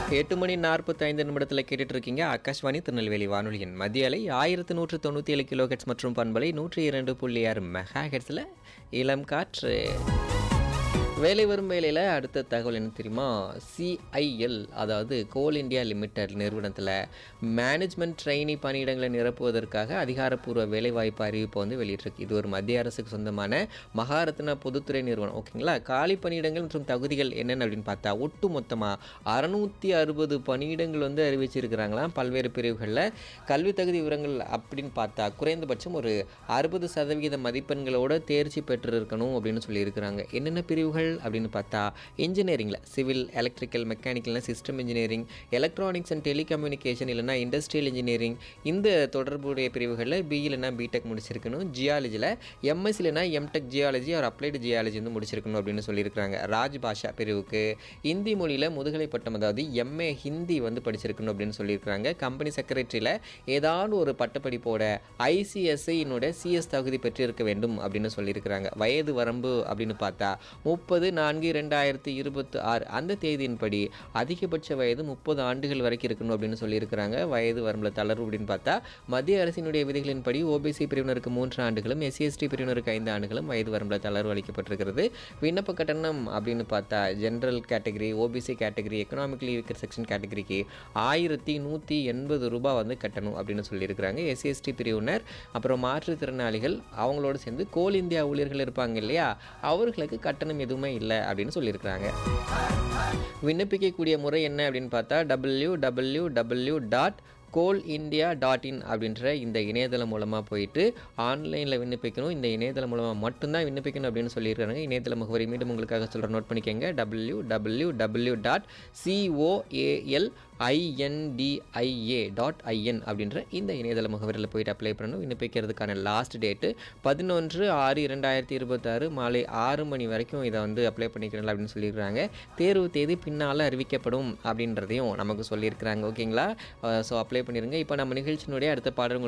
எட்டு மணி நாற்பத்தைந்து நிமிடத்தில் கேட்டுட்டு இருக்கீங்க ஆகாஷ்வாணி திருநெல்வேலி வானொலியின் மத்திய அலை ஆயிரத்து நூற்று தொண்ணூற்றி ஏழு கிலோ ஹெட்ஸ் மற்றும் பண்பலை நூற்றி இரண்டு புள்ளி ஆறு மெகா ஹெட்ஸில் இளம் காற்று வேலை வரும் வேலையில் அடுத்த தகவல் என்ன தெரியுமா சிஐஎல் அதாவது கோல் இந்தியா லிமிடெட் நிறுவனத்தில் மேனேஜ்மெண்ட் ட்ரெயினி பணியிடங்களை நிரப்புவதற்காக அதிகாரப்பூர்வ வேலைவாய்ப்பு அறிவிப்பை வந்து வெளியிட்டிருக்கு இது ஒரு மத்திய அரசுக்கு சொந்தமான மகாரத்னா பொதுத்துறை நிறுவனம் ஓகேங்களா காலி பணியிடங்கள் மற்றும் தகுதிகள் என்னென்ன அப்படின்னு பார்த்தா ஒட்டு மொத்தமாக அறநூற்றி அறுபது பணியிடங்கள் வந்து அறிவிச்சிருக்கிறாங்களாம் பல்வேறு பிரிவுகளில் கல்வி தகுதி விவரங்கள் அப்படின்னு பார்த்தா குறைந்தபட்சம் ஒரு அறுபது சதவிகித மதிப்பெண்களோட தேர்ச்சி பெற்றிருக்கணும் அப்படின்னு சொல்லியிருக்கிறாங்க என்னென்ன பிரிவுகள் அப்படின்னு பார்த்தா இன்ஜினியரிங்கில் சிவில் எலக்ட்ரிக்கல் மெக்கானிக்கல்னா system engineering electronics and telecommunication இல்லைனா இண்டஸ்ட்ரியல் இன்ஜினியரிங் இந்த தொடர்புடைய பிரிவுகளில் பி இல்லைனா பிடெக் முடிச்சிருக்கணும் ஜியாலஜியில் எம்எஸ் இல்லைனா எம்டெக் ஜியாலஜி ஒரு அப்ளைடு ஜியாலஜி வந்து முடிச்சிருக்கணும் அப்படின்னு சொல்லியிருக்கிறாங்க ராஜ் பாஷா பிரிவுக்கு இந்தி மொழியில் முதுகலை பட்டம் அதாவது எம்ஏ ஹிந்தி வந்து படிச்சிருக்கணும் அப்படின்னு சொல்லியிருக்கிறாங்க கம்பெனி செக்ரட்டரியில் ஏதாவது ஒரு பட்டப்படிப்போட ஐசிஎஸ்ஐயினோட சிஎஸ் தகுதி பெற்றிருக்க வேண்டும் அப்படின்னு சொல்லியிருக்கிறாங்க வயது வரம்பு அப்படின்னு பார்த்தா முப்பது நான்கு ரெண்டாயிரத்தி இருபத்தி ஆறு அந்த தேதியின்படி அதிகபட்ச வயது முப்பது ஆண்டுகள் வரைக்கும் இருக்கணும் அப்படின்னு சொல்லியிருக்கிறாங்க வயது வரம்பில் தளர்வு அப்படின்னு பார்த்தா மத்திய அரசினுடைய விதிகளின்படி ஓபிசி பிரிவினருக்கு மூன்று ஆண்டுகளும் எஸ்சிஎஸ்டி பிரிவினருக்கு ஐந்து ஆண்டுகளும் வயது வரம்பில் தளர்வு அளிக்கப்பட்டிருக்கிறது விண்ணப்ப கட்டணம் அப்படின்னு பார்த்தா general category OBC category economically weaker section கேட்டகரிக்கு ஆயிரத்தி நூற்றி எண்பது ரூபாய் வந்து கட்டணும் அப்படின்னு சொல்லியிருக்கிறாங்க எஸ்சிஎஸ்டி பிரிவினர் அப்புறம் மாற்றுத்திறனாளிகள் அவங்களோட சேர்ந்து கோல் இந்தியா ஊழியர்கள் இருப்பாங்க இல்லையா அவர்களுக்கு கட்டணம் எதுவுமே இல்லை அப்படின்னு சொல்லியிருக்கிறாங்க விண்ணப்பிக்கக்கூடிய முறை என்ன அப்படின்னு பார்த்தா W W W dot Coal India dot in அப்படின்ற இந்த இணையதளம் மூலமாக போயிட்டு ஆன்லைனில் விண்ணப்பிக்கணும் இந்த இணையதளம் மூலமாக மட்டும்தான் விண்ணப்பிக்கணும் அப்படின்னு சொல்லியிருக்காங்க இணையதள முகவரி மீண்டும் உங்களுக்காக சொல்கிறேன் நோட் பண்ணிக்கோங்க W W W dot COAL INDIA dot IN அப்படின்ற இந்த இணையதள முகவரியில் போயிட்டு அப்ளை பண்ணணும் விண்ணப்பிக்கிறதுக்கான லாஸ்ட் டேட்டு பதினொன்று ஆறு இரண்டாயிரத்தி இருபத்தாறு மாலை ஆறு மணி வரைக்கும் இதை வந்து அப்ளை பண்ணிக்கிறேன் அப்படின்னு சொல்லியிருக்கிறாங்க தேர்வு தேதி பின்னால் அறிவிக்கப்படும் அப்படின்றதையும் நமக்கு சொல்லியிருக்கிறாங்க ஓகேங்களா ஸோ அப்ளை பண்ணிடுங்க இப்போ நம்ம நிகழ்ச்சியினுடைய அடுத்த பாடல்